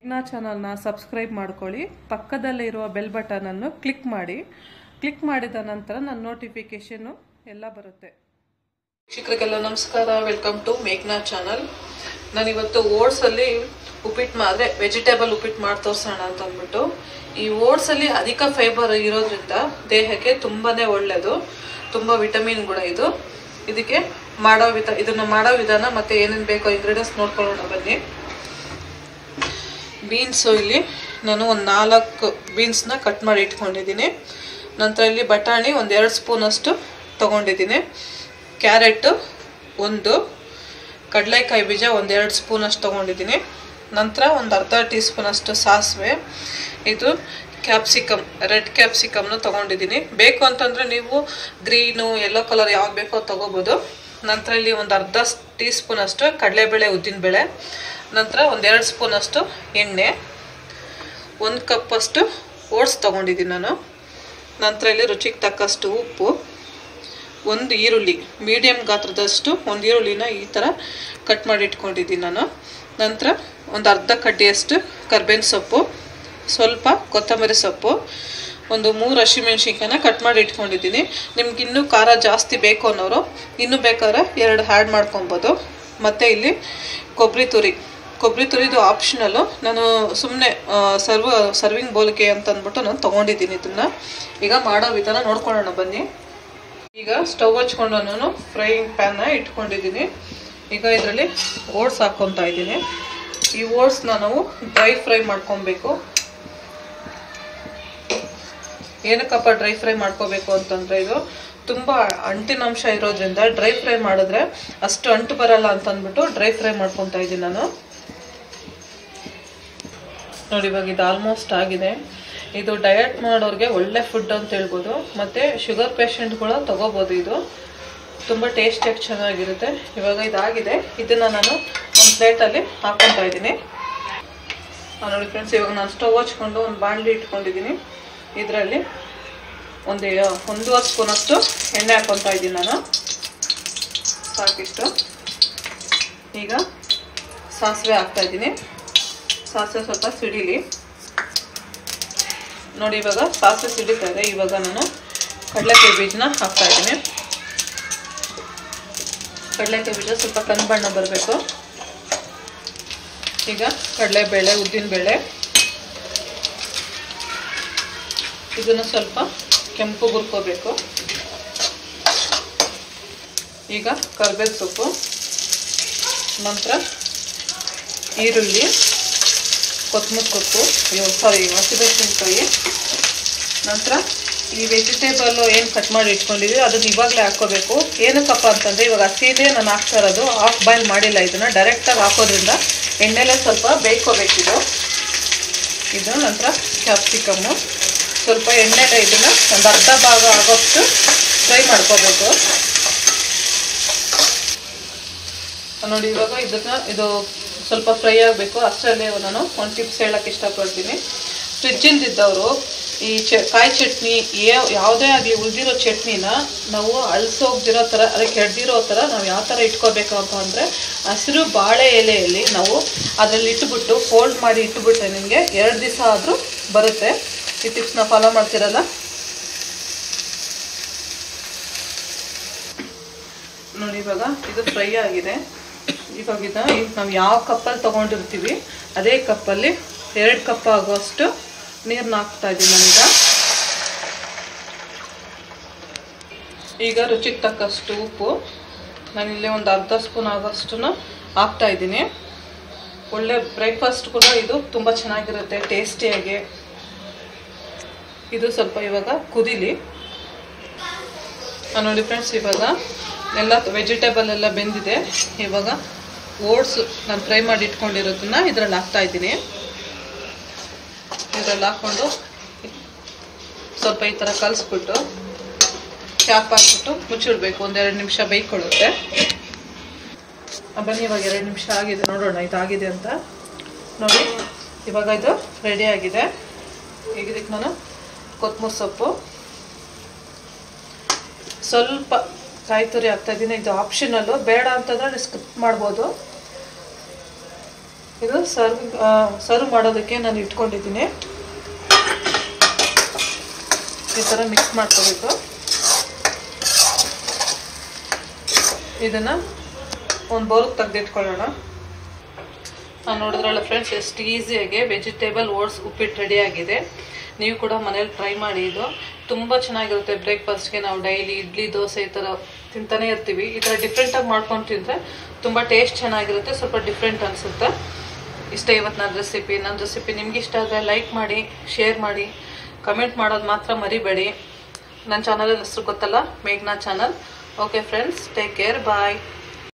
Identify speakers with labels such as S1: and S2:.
S1: ಇನ್ನ ಚಾನಲ್ನ ಸಬ್ಸ್ಕ್ರೈಬ್ ಮಾಡ್ಕೊಳ್ಳಿ ಪಕ್ಕದಲ್ಲೇ ಇರುವ ಬೆಲ್ ಬಟನನ್ನು ಕ್ಲಿಕ್ ಮಾಡಿ ಕ್ಲಿಕ್ ಮಾಡಿದ ನಂತರ ನನ್ನ ನೋಟಿಫಿಕೇಶನ್ನು ಎಲ್ಲ ಬರುತ್ತೆ ಶಿಕ್ಷಕರಿಗೆಲ್ಲ ನಮಸ್ಕಾರ ವೆಲ್ಕಮ್ ಟು ಮೇಘ್ನಾ ಚಾನಲ್ ನಾನಿವತ್ತು ಓಟ್ಸಲ್ಲಿ ಉಪ್ಪಿಟ್ಟು ಮಾಡಿದ್ರೆ ವೆಜಿಟೇಬಲ್ ಉಪ್ಪಿಟ್ಟು ಮಾಡಿ ತೋರಿಸೋಣ ಅಂತ ಅಂದ್ಬಿಟ್ಟು ಈ ಓಟ್ಸಲ್ಲಿ ಅಧಿಕ ಫೈಬರ್ ಇರೋದ್ರಿಂದ ದೇಹಕ್ಕೆ ತುಂಬಾನೇ ಒಳ್ಳೆಯದು ತುಂಬ ವಿಟಮಿನ್ ಗುಣ ಇದು ಇದಕ್ಕೆ ಮಾಡೋ ವಿಧ ಇದನ್ನು ಮಾಡೋ ವಿಧಾನ ಮತ್ತೆ ಏನೇನು ಬೇಕೋ ಇಂಗ್ರೀಡಿಯೆಂಟ್ಸ್ ನೋಡ್ಕೊಳ್ಳೋಣ ಬನ್ನಿ ಬೀನ್ಸು ಇಲ್ಲಿ ನಾನು ಒಂದು ನಾಲ್ಕು ಬೀನ್ಸ್ನ ಕಟ್ ಮಾಡಿ ಇಟ್ಕೊಂಡಿದ್ದೀನಿ ನಂತರ ಇಲ್ಲಿ ಬಟಾಣಿ ಒಂದು ಎರಡು ಸ್ಪೂನಷ್ಟು ತೊಗೊಂಡಿದ್ದೀನಿ ಕ್ಯಾರೆಟು ಒಂದು ಕಡಲೆಕಾಯಿ ಬೀಜ ಒಂದು ಎರಡು ಸ್ಪೂನಷ್ಟು ತೊಗೊಂಡಿದ್ದೀನಿ ನಂತರ ಒಂದು ಅರ್ಧ ಟೀ ಸ್ಪೂನಷ್ಟು ಸಾಸಿವೆ ಇದು ಕ್ಯಾಪ್ಸಿಕಮ್ ರೆಡ್ ಕ್ಯಾಪ್ಸಿಕಮ್ನ ತೊಗೊಂಡಿದ್ದೀನಿ ಬೇಕು ಅಂತಂದರೆ ನೀವು ಗ್ರೀನು ಯೆಲ್ಲೋ ಕಲರ್ ಯಾವ್ದು ಬೇಕೋ ಅದು ತೊಗೋಬೋದು ನಂತರ ಇಲ್ಲಿ ಒಂದು ಅರ್ಧ ಟೀ ಸ್ಪೂನಷ್ಟು ಕಡಲೆಬೇಳೆ ಉದ್ದಿನಬೇಳೆ ನಂತರ ಒಂದೆರಡು ಸ್ಪೂನಷ್ಟು ಎಣ್ಣೆ ಒಂದು ಕಪ್ಪಷ್ಟು ಓಟ್ಸ್ ತೊಗೊಂಡಿದ್ದೀನಿ ನಾನು ನಂತರ ಇಲ್ಲಿ ರುಚಿಗೆ ತಕ್ಕಷ್ಟು ಉಪ್ಪು ಒಂದು ಈರುಳ್ಳಿ ಮೀಡಿಯಮ್ ಗಾತ್ರದಷ್ಟು ಒಂದು ಈರುಳ್ಳಿನ ಈ ಥರ ಕಟ್ ಮಾಡಿ ಇಟ್ಕೊಂಡಿದ್ದೀನಿ ನಾನು ನಂತರ ಒಂದು ಅರ್ಧ ಕಡ್ಡಿಯಷ್ಟು ಕರ್ಬೇವಿನ ಸೊಪ್ಪು ಸ್ವಲ್ಪ ಕೊತ್ತಂಬರಿ ಸೊಪ್ಪು ಒಂದು ಮೂರು ಹಸಿಮೆಣ್ಸಿನ್ಕಾಯಿನ ಕಟ್ ಮಾಡಿ ಇಟ್ಕೊಂಡಿದ್ದೀನಿ ನಿಮ್ಗೆ ಇನ್ನೂ ಖಾರ ಜಾಸ್ತಿ ಬೇಕು ಅನ್ನೋರು ಇನ್ನೂ ಬೇಕಾದ್ರೆ ಎರಡು ಹ್ಯಾಡ್ ಮಾಡ್ಕೊಬೋದು ಮತ್ತು ಇಲ್ಲಿ ಕೊಬ್ಬರಿ ತುರಿ ಕೊಬ್ಬರಿ ತುರಿದು ಆಪ್ಷನಲ್ಲು ನಾನು ಸುಮ್ಮನೆ ಸರ್ವ್ ಸರ್ವಿಂಗ್ ಬೋಲ್ಗೆ ಅಂತ ಅಂದ್ಬಿಟ್ಟು ನಾನು ತೊಗೊಂಡಿದ್ದೀನಿ ಇದನ್ನು ಈಗ ಮಾಡೋ ವಿಧಾನ ನೋಡ್ಕೊಳ್ಳೋಣ ಬನ್ನಿ ಈಗ ಸ್ಟವ್ ಹಚ್ಕೊಂಡು ನಾನು ಫ್ರೈಯಿಂಗ್ ಪ್ಯಾನ್ನ ಇಟ್ಕೊಂಡಿದ್ದೀನಿ ಈಗ ಇದರಲ್ಲಿ ಓಟ್ಸ್ ಹಾಕ್ಕೊತಾ ಇದ್ದೀನಿ ಈ ಓಟ್ಸ್ನ ನಾವು ಡ್ರೈ ಫ್ರೈ ಮಾಡ್ಕೊಬೇಕು ಏನಕ್ಕಪ್ಪ ಡ್ರೈ ಫ್ರೈ ಮಾಡ್ಕೋಬೇಕು ಅಂತಂದರೆ ಇದು ತುಂಬ ಅಂಟಿನಂಶ ಇರೋದ್ರಿಂದ ಡ್ರೈ ಫ್ರೈ ಮಾಡಿದ್ರೆ ಅಷ್ಟು ಅಂಟು ಬರಲ್ಲ ಅಂತ ಅಂದ್ಬಿಟ್ಟು ಡ್ರೈ ಫ್ರೈ ಮಾಡ್ಕೊತಾ ಇದ್ದೀನಿ ನಾನು ನೋಡಿ ಇವಾಗ ಇದು ಆಲ್ಮೋಸ್ಟ್ ಆಗಿದೆ ಇದು ಡಯಟ್ ಮಾಡೋರಿಗೆ ಒಳ್ಳೆ ಫುಡ್ ಅಂತ ಹೇಳ್ಬೋದು ಮತ್ತು ಶುಗರ್ ಪೇಷಂಟ್ಗಳು ತಗೋಬೋದು ಇದು ತುಂಬ ಟೇಸ್ಟಿಯಾಗಿ ಚೆನ್ನಾಗಿರುತ್ತೆ ಇವಾಗ ಇದಾಗಿದೆ ಇದನ್ನು ನಾನು ಒಂದು ಪ್ಲೇಟಲ್ಲಿ ಹಾಕ್ಕೊತಾ ಇದ್ದೀನಿ ನೋಡಿ ಫ್ರೆಂಡ್ಸ್ ಇವಾಗ ನಾನು ಸ್ಟವ್ ಹಚ್ಕೊಂಡು ಒಂದು ಬಾಣಲಿ ಇಟ್ಕೊಂಡಿದ್ದೀನಿ ಇದರಲ್ಲಿ ಒಂದು ಒಂದೂವರೆ ಸ್ಪೂನಷ್ಟು ಎಣ್ಣೆ ಹಾಕ್ಕೊತಾ ಇದ್ದೀನಿ ನಾನು ಸಾಕಿಷ್ಟು ಈಗ ಸಾಸಿವೆ ಹಾಕ್ತಾ ಇದ್ದೀನಿ ಸಾಸಿವೆ ಸ್ವಲ್ಪ ಸಿಡಿಲಿ ನೋಡಿ ಇವಾಗ ಸಾಸಿವೆ ಸಿಡಿತಾ ಇದೆ ಇವಾಗ ನಾನು ಕಡಲೆಕಾಯಿ ಬೀಜನ ಹಾಕ್ತಾ ಇದ್ದೀನಿ ಕಡಲೆಕಾಯಿ ಬೀಜ ಸ್ವಲ್ಪ ಕಂದು ಬಣ್ಣ ಬರಬೇಕು ಈಗ ಕಡಲೆಬೇಳೆ ಉದ್ದಿನಬೇಳೆ ಇದನ್ನು ಸ್ವಲ್ಪ ಕೆಂಪು ಹುರ್ಕೋಬೇಕು ಈಗ ಕರ್ಬೇವು ಸೊಪ್ಪು ನಂತರ ಈರುಳ್ಳಿ ಕೊತ್ತಂಬರಿ ಸೊಪ್ಪು ಸಾರಿ ಹಸಿಮೆಣಸಿನ್ಕಾಯಿ ನಂತರ ಈ ವೆಜಿಟೇಬಲ್ಲು ಏನು ಕಟ್ ಮಾಡಿ ಇಟ್ಕೊಂಡಿದ್ದೀವಿ ಅದನ್ನ ಇವಾಗಲೇ ಹಾಕ್ಕೋಬೇಕು ಏನಕ್ಕಪ್ಪ ಅಂತಂದರೆ ಇವಾಗ ಹಸಿದೇ ನಾನು ಹಾಕ್ತಾ ಇರೋದು ಆಫ್ ಬಾಯ್ಲ್ ಮಾಡಿಲ್ಲ ಇದನ್ನು ಡೈರೆಕ್ಟಾಗಿ ಹಾಕೋದ್ರಿಂದ ಎಣ್ಣೆಲೆ ಸ್ವಲ್ಪ ಬೇಯ್ಕೋಬೇಕಿದು ಇದು ನಂತರ ಕ್ಯಾಪ್ಸಿಕಮ್ಮು ಸ್ವಲ್ಪ ಎಣ್ಣೆಲೆ ಇದನ್ನು ಒಂದು ಅರ್ಧ ಭಾಗ ಆಗೋಷ್ಟು ಫ್ರೈ ಮಾಡ್ಕೋಬೇಕು ನೋಡಿ ಇವಾಗ ಇದನ್ನ ಇದು ಸ್ವಲ್ಪ ಫ್ರೈ ಆಗಬೇಕು ಅಷ್ಟರಲ್ಲೇ ನಾನು ಒಂದು ಟಿಪ್ಸ್ ಹೇಳಕ್ಕೆ ಇಷ್ಟಪಡ್ತೀನಿ ಫ್ರಿಜ್ಜಿಂದ ಇದ್ದವರು ಈ ಚ ಕಾಯಿ ಚಟ್ನಿ ಯಾವುದೇ ಆಗಲಿ ಉಳಿದಿರೋ ಚಟ್ನಿನ ನಾವು ಅಳಿಸೋಗ್ದಿರೋ ಥರ ಅದಕ್ಕೆ ಕೆಡ್ದಿರೋ ಥರ ನಾವು ಯಾವ ಥರ ಇಟ್ಕೋಬೇಕಪ್ಪ ಅಂದರೆ ಹಸಿರು ಬಾಳೆ ಎಲೆಯಲ್ಲಿ ನಾವು ಅದರಲ್ಲಿ ಇಟ್ಬಿಟ್ಟು ಫೋಲ್ಡ್ ಮಾಡಿ ಇಟ್ಬಿಟ್ರೆ ನಿಮಗೆ ಎರಡು ದಿವಸ ಆದರೂ ಬರುತ್ತೆ ಈ ಟಿಪ್ಸ್ನ ಫಾಲೋ ಮಾಡ್ತಿರಲ್ಲ ನೋಡಿ ಇವಾಗ ಇದು ಫ್ರೈ ಆಗಿದೆ ಇವಾಗ ಇದು ನಾವು ಯಾವ ಕಪ್ಪಲ್ಲಿ ತೊಗೊಂಡಿರ್ತೀವಿ ಅದೇ ಕಪ್ಪಲ್ಲಿ ಎರಡು ಕಪ್ ಆಗುವಷ್ಟು ನೀರನ್ನ ಹಾಕ್ತಾ ಇದ್ದೀನಿ ನಾನೀಗ ಈಗ ರುಚಿಗೆ ತಕ್ಕಷ್ಟು ಉಪ್ಪು ನಾನಿಲ್ಲಿ ಒಂದು ಅರ್ಧ ಸ್ಪೂನ್ ಆಗೋಷ್ಟು ಹಾಕ್ತಾ ಇದ್ದೀನಿ ಒಳ್ಳೆ ಬ್ರೇಕ್ಫಾಸ್ಟ್ ಕೂಡ ಇದು ತುಂಬ ಚೆನ್ನಾಗಿರುತ್ತೆ ಟೇಸ್ಟಿಯಾಗಿ ಇದು ಸ್ವಲ್ಪ ಇವಾಗ ಕುದೀಲಿ ನೋಡಿ ಫ್ರೆಂಡ್ಸ್ ಇವಾಗ ಎಲ್ಲ ವೆಜಿಟೇಬಲ್ ಎಲ್ಲ ಬೆಂದಿದೆ ಇವಾಗ ಓಟ್ಸ್ ನಾನು ಫ್ರೈ ಮಾಡಿ ಇಟ್ಕೊಂಡಿರೋದನ್ನ ಇದರಲ್ಲಿ ಹಾಕ್ತಾ ಇದ್ದೀನಿ ಇದರಲ್ಲಿ ಹಾಕ್ಕೊಂಡು ಸ್ವಲ್ಪ ಈ ಥರ ಕಲಿಸ್ಬಿಟ್ಟು ಕ್ಯಾಪ್ ಹಾಕ್ಬಿಟ್ಟು ಮುಚ್ಚಿಡ್ಬೇಕು ಒಂದೆರಡು ನಿಮಿಷ ಬೇಯ್ಕೊಳ್ಳುತ್ತೆ ಬನ್ನಿ ಇವಾಗ ಎರಡು ನಿಮಿಷ ಆಗಿದೆ ನೋಡೋಣ ಇದಾಗಿದೆ ಅಂತ ನೋಡಿ ಇವಾಗ ಇದು ರೆಡಿ ಆಗಿದೆ ಈಗ ಇದಕ್ಕೆ ನಾನು ಕೊತ್ತಂಬರಿ ಸೊಪ್ಪು ಸ್ವಲ್ಪ ಕಾಯಿ ತುರಿ ಹಾಕ್ತಾ ಇದ್ದೀನಿ ಇದು ಆಪ್ಷನಲ್ಲು ಬೇಡ ಅಂತಂದ್ರೆ ಸ್ಕಿಪ್ ಮಾಡ್ಬೋದು ಇದು ಸರ್ವ್ ಸರ್ವ್ ಮಾಡೋದಕ್ಕೆ ನಾನು ಇಟ್ಕೊಂಡಿದ್ದೀನಿ ಈ ಥರ ಮಿಕ್ಸ್ ಮಾಡ್ಕೋಬೇಕು ಇದನ್ನು ಒಂದು ಬೌಲ್ಗೆ ತೆಗೆದಿಟ್ಕೊಳ್ಳೋಣ ನಾನು ನೋಡಿದ್ರಲ್ಲ ಫ್ರೆಂಡ್ಸ್ ಎಷ್ಟು ಈಸಿಯಾಗಿ ವೆಜಿಟೇಬಲ್ ಓಟ್ಸ್ ಉಪ್ಪಿಟ್ಟು ರೆಡಿ ಆಗಿದೆ ನೀವು ಕೂಡ ಮನೇಲಿ ಟ್ರೈ ಮಾಡಿ ಇದು ತುಂಬ ಚೆನ್ನಾಗಿರುತ್ತೆ ಬ್ರೇಕ್ಫಾಸ್ಟ್ಗೆ ನಾವು ಡೈಲಿ ಇಡ್ಲಿ ದೋಸೆ ಈ ಥರ ತಿಂತಾನೆ ಇರ್ತೀವಿ ಈ ಥರ ಡಿಫ್ರೆಂಟಾಗಿ ಮಾಡ್ಕೊಂಡು ತಿಂದರೆ ತುಂಬ ಟೇಸ್ಟ್ ಚೆನ್ನಾಗಿರುತ್ತೆ ಸ್ವಲ್ಪ ಡಿಫ್ರೆಂಟ್ ಅನಿಸುತ್ತೆ ಇಷ್ಟ ಇವತ್ತು ನನ್ನ ರೆಸಿಪಿ ನನ್ನ ರೆಸಿಪಿ ನಿಮ್ಗೆ ಇಷ್ಟ ಆದರೆ ಲೈಕ್ ಮಾಡಿ ಶೇರ್ ಮಾಡಿ ಕಮೆಂಟ್ ಮಾಡೋದು ಮಾತ್ರ ಮರಿಬೇಡಿ ನನ್ನ ಚಾನಲ್ ಹೆಸರು ಗೊತ್ತಲ್ಲ ಮೇಘ್ನಾ channel okay friends take care ಬಾಯ್